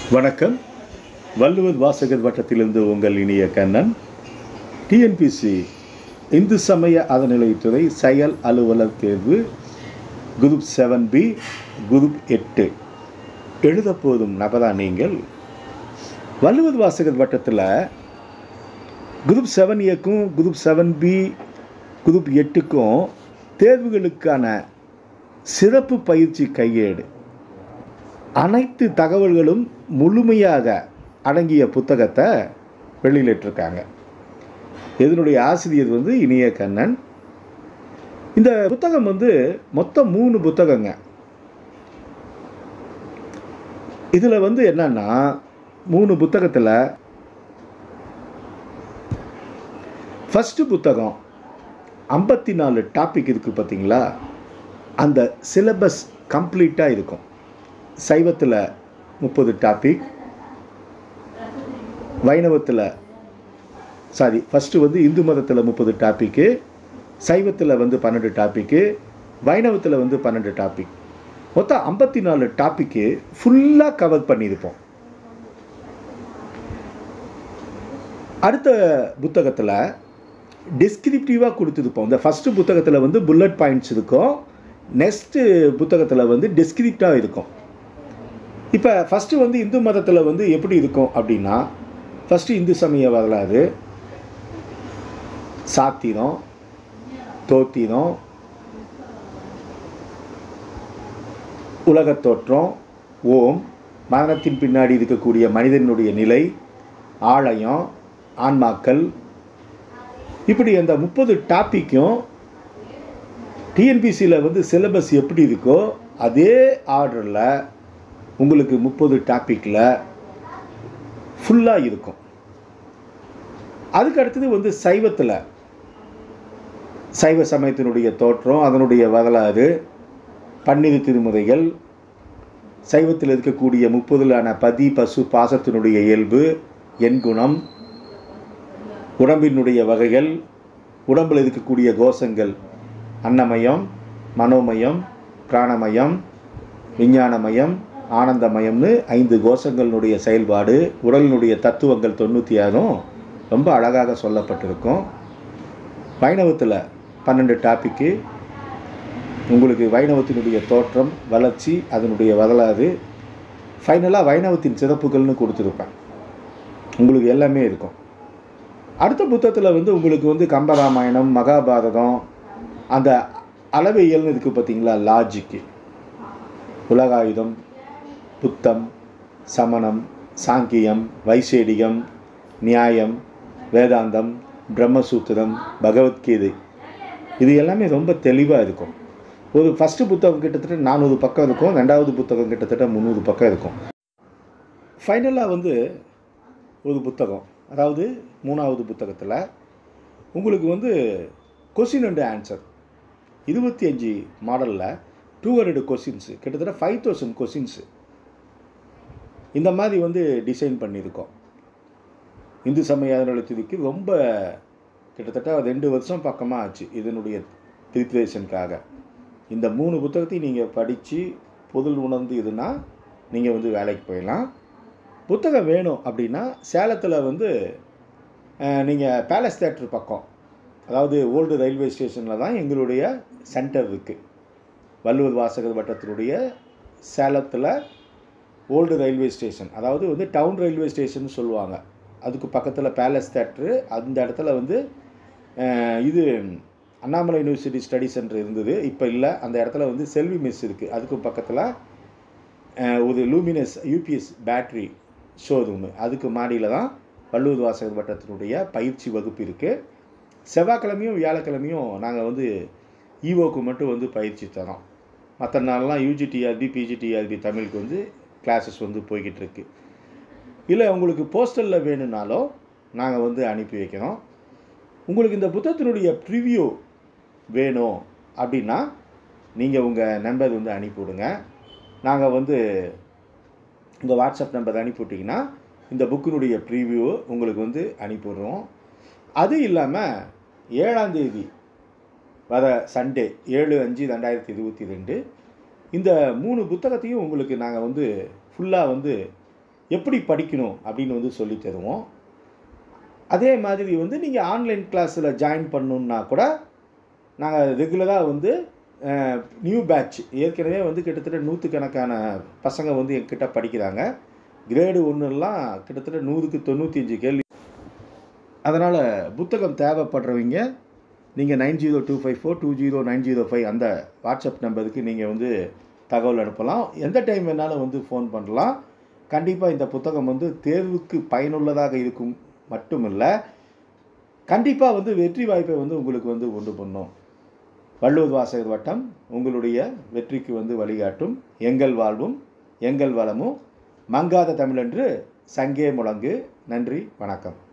வணக்கம் வள்ளுவர் வாசகர் வட்டத்திலிருந்து உங்கள் இனிய கண்ணன் டிஎன்பிசி இந்து சமய அறநிலையத்துறை செயல் அலுவலர் தேர்வு குரூப் செவன் பி குரூப் எட்டு எழுத போதும் நபரா நீங்கள் வள்ளுவர் வாசகர் வட்டத்தில் குரூப் செவன் ஏக்கும் குரூப் செவன் பி குரூப் எட்டுக்கும் தேர்வுகளுக்கான சிறப்பு பயிற்சி கையேடு அனைத்து தகவல்களும் முழுமையாக அடங்கிய புத்தகத்தை வெளியிட்டிருக்காங்க இதனுடைய ஆசிரியர் வந்து இனிய கண்ணன் இந்த புத்தகம் வந்து மொத்தம் மூணு புத்தகங்க இதில் வந்து என்னன்னா மூணு புத்தகத்தில் ஃபஸ்ட்டு புத்தகம் ஐம்பத்தி நாலு டாபிக் இருக்குது பார்த்தீங்களா அந்த சிலபஸ் கம்ப்ளீட்டாக இருக்கும் சைவத்தில் முப்பது டாபிக் வைணவத்தில் சாரி ஃபஸ்ட்டு வந்து இந்து மதத்தில் முப்பது டாப்பிக்கு சைவத்தில் வந்து பன்னெண்டு டாப்பிக்கு வைணவத்தில் வந்து பன்னெண்டு டாபிக் மொத்தம் ஐம்பத்தி நாலு டாப்பிக்கு ஃபுல்லாக கவர் பண்ணியிருப்போம் அடுத்த புத்தகத்தில் டிஸ்கிரிப்டிவாக கொடுத்துருப்போம் இந்த ஃபஸ்ட்டு புத்தகத்தில் வந்து புல்லட் பாயிண்ட்ஸ் இருக்கும் நெக்ஸ்ட்டு புத்தகத்தில் வந்து டிஸ்கிரிப்டாக இருக்கும் இப்போ ஃபஸ்ட்டு வந்து இந்து மதத்தில் வந்து எப்படி இருக்கும் அப்படின்னா ஃபஸ்ட்டு இந்து சமய வரலாறு சாத்திரம் தோத்திரம் உலகத் தோற்றம் ஓம் மரணத்தின் பின்னாடி இருக்கக்கூடிய மனிதனுடைய நிலை ஆலயம் ஆன்மாக்கள் இப்படி அந்த முப்பது டாப்பிக்கும் டிஎன்பிசியில் வந்து சிலபஸ் எப்படி இருக்கோ அதே ஆர்டரில் உங்களுக்கு முப்பது டாப்பிக்கில் ஃபுல்லாக இருக்கும் அதுக்கு அடுத்தது வந்து சைவத்தில் சைவ சமயத்தினுடைய தோற்றம் அதனுடைய வரலாறு பன்னிரு திருமுறைகள் சைவத்தில் இருக்கக்கூடிய முப்பதிலான பதி பசு பாசத்தினுடைய இயல்பு எண்குணம் உடம்பினுடைய வகைகள் உடம்பில் இருக்கக்கூடிய கோஷங்கள் அன்னமயம் மனோமயம் பிராணமயம் விஞ்ஞானமயம் ஆனந்தமயம்னு ஐந்து கோஷங்களினுடைய செயல்பாடு உடலினுடைய தத்துவங்கள் தொண்ணூற்றி ஆறும் ரொம்ப அழகாக சொல்லப்பட்டிருக்கும் வைணவத்தில் பன்னெண்டு டாப்பிக்கு உங்களுக்கு வைணவத்தினுடைய தோற்றம் வளர்ச்சி அதனுடைய வரலாறு ஃபைனலாக வைணவத்தின் சிறப்புகள்னு கொடுத்துருப்பேன் உங்களுக்கு எல்லாமே இருக்கும் அடுத்த புத்தகத்தில் வந்து உங்களுக்கு வந்து கம்பராமாயணம் மகாபாரதம் அந்த அளவையல்னு இருக்குது பார்த்தீங்களா லாஜிக்கு உலகாயுதம் புத்தம் சமணம் சாங்கியம் வைசேடிகம் நியாயம் வேதாந்தம் பிரம்மசூத்திரம் பகவத்கீதை இது எல்லாமே ரொம்ப தெளிவாக இருக்கும் ஒரு ஃபஸ்ட்டு புத்தகம் கிட்டத்தட்ட நானூறு பக்கம் இருக்கும் ரெண்டாவது புத்தகம் கிட்டத்தட்ட முந்நூறு பக்கம் இருக்கும் ஃபைனலாக வந்து ஒரு புத்தகம் அதாவது மூணாவது புத்தகத்தில் உங்களுக்கு வந்து கொஸ்டின் அண்ட் ஆன்சர் இருபத்தி அஞ்சு மாடலில் டூ ஹண்ட்ரட் கொஸ்டின்ஸு கிட்டத்தட்ட ஃபைவ் தௌசண்ட் கொஸ்டின்ஸு இந்த மாதிரி வந்து டிசைன் பண்ணியிருக்கோம் இந்து சமய அறநிலையத்துக்கு ரொம்ப கிட்டத்தட்ட ரெண்டு வருஷம் பக்கமாக ஆச்சு இதனுடைய ப்ரிப்ரேஷனுக்காக இந்த மூணு புத்தகத்தையும் நீங்கள் படித்து பொருள் உணர்ந்து இதுனா நீங்கள் வந்து வேலைக்கு போயிடலாம் புத்தகம் வேணும் அப்படின்னா சேலத்தில் வந்து நீங்கள் பேலஸ் தேட்டர் பக்கம் அதாவது ஓல்டு ரயில்வே ஸ்டேஷனில் தான் எங்களுடைய சென்டர் இருக்குது வள்ளுவர் வாசகர் வட்டத்தினுடைய சேலத்தில் ஓல்டு ரயில்வே ஸ்டேஷன் அதாவது வந்து டவுன் ரயில்வே ஸ்டேஷன் சொல்லுவாங்க அதுக்கு பக்கத்தில் பேலஸ் தேட்ரு அந்த இடத்துல வந்து இது அண்ணாமலை யூனிவர்சிட்டி ஸ்டடி சென்டர் இருந்தது இப்போ இல்லை அந்த இடத்துல வந்து செல்வி மெஸ் இருக்குது அதுக்கு பக்கத்தில் ஒரு லூமினஸ் யூபிஎஸ் பேட்ரி ஷோரூமு அதுக்கு மாடியில் தான் வள்ளூர் வாசகர் வட்டத்தினுடைய பயிற்சி வகுப்பு இருக்குது செவ்வாய்க்கிழமையும் வியாழக்கிழமையும் நாங்கள் வந்து ஈவோக்கு மட்டும் வந்து பயிற்சி தரோம் மற்ற நாள்லாம் யூஜிடிஆர்பி பிஜிடிஆர்பி தமிழுக்கு வந்து கிளாஸஸ் வந்து போய்கிட்டு இருக்கு இல்லை உங்களுக்கு போஸ்டலில் வேணும்னாலும் நாங்கள் வந்து அனுப்பி வைக்கிறோம் உங்களுக்கு இந்த புத்தகத்தினுடைய ப்ரிவ்யூ வேணும் அப்படின்னா நீங்கள் உங்கள் நம்பர் வந்து அனுப்பிவிடுங்க நாங்கள் வந்து உங்கள் வாட்ஸ்அப் நம்பர் அனுப்பிவிட்டிங்கன்னா இந்த புக்கினுடைய ப்ரிவ்யூ உங்களுக்கு வந்து அனுப்பிவிடுறோம் அது இல்லாமல் ஏழாந்தேதி வர சண்டே ஏழு அஞ்சு ரெண்டாயிரத்தி இருபத்தி ரெண்டு இந்த மூணு புத்தகத்தையும் உங்களுக்கு நாங்கள் வந்து ஃபுல்லாக வந்து எப்படி படிக்கணும் அப்படின்னு வந்து சொல்லித் தருவோம் அதே மாதிரி வந்து நீங்கள் ஆன்லைன் கிளாஸில் ஜாயின் பண்ணணுன்னா கூட நாங்கள் ரெகுலராக வந்து நியூ பேட்ச் ஏற்கனவே வந்து கிட்டத்தட்ட நூற்றுக்கணக்கான பசங்க வந்து எங்கிட்ட படிக்கிறாங்க கிரேடு ஒன்றுலாம் கிட்டத்தட்ட நூறுக்கு தொண்ணூற்றி அஞ்சு கேள்வி அதனால் புத்தகம் தேவைப்படுறவங்க நீங்கள் nine zero two five four two zero nine zero five அந்த வாட்ஸ்அப் நம்பருக்கு நீங்கள் வந்து தகவல் அனுப்பலாம் எந்த டைம் வேணாலும் வந்து ஃபோன் பண்ணலாம் கண்டிப்பாக இந்த புத்தகம் வந்து தேர்வுக்கு பயனுள்ளதாக இருக்கும் மட்டுமில்ல கண்டிப்பாக வந்து வெற்றி வாய்ப்பை வந்து உங்களுக்கு வந்து உண்டு பண்ணும் வள்ளுவர் வாசகர் வட்டம் உங்களுடைய வெற்றிக்கு வந்து வழிகாட்டும் எங்கள் வாழ்வும் எங்கள் வளமும் மங்காத தமிழன்று சங்கே முழங்கு நன்றி வணக்கம்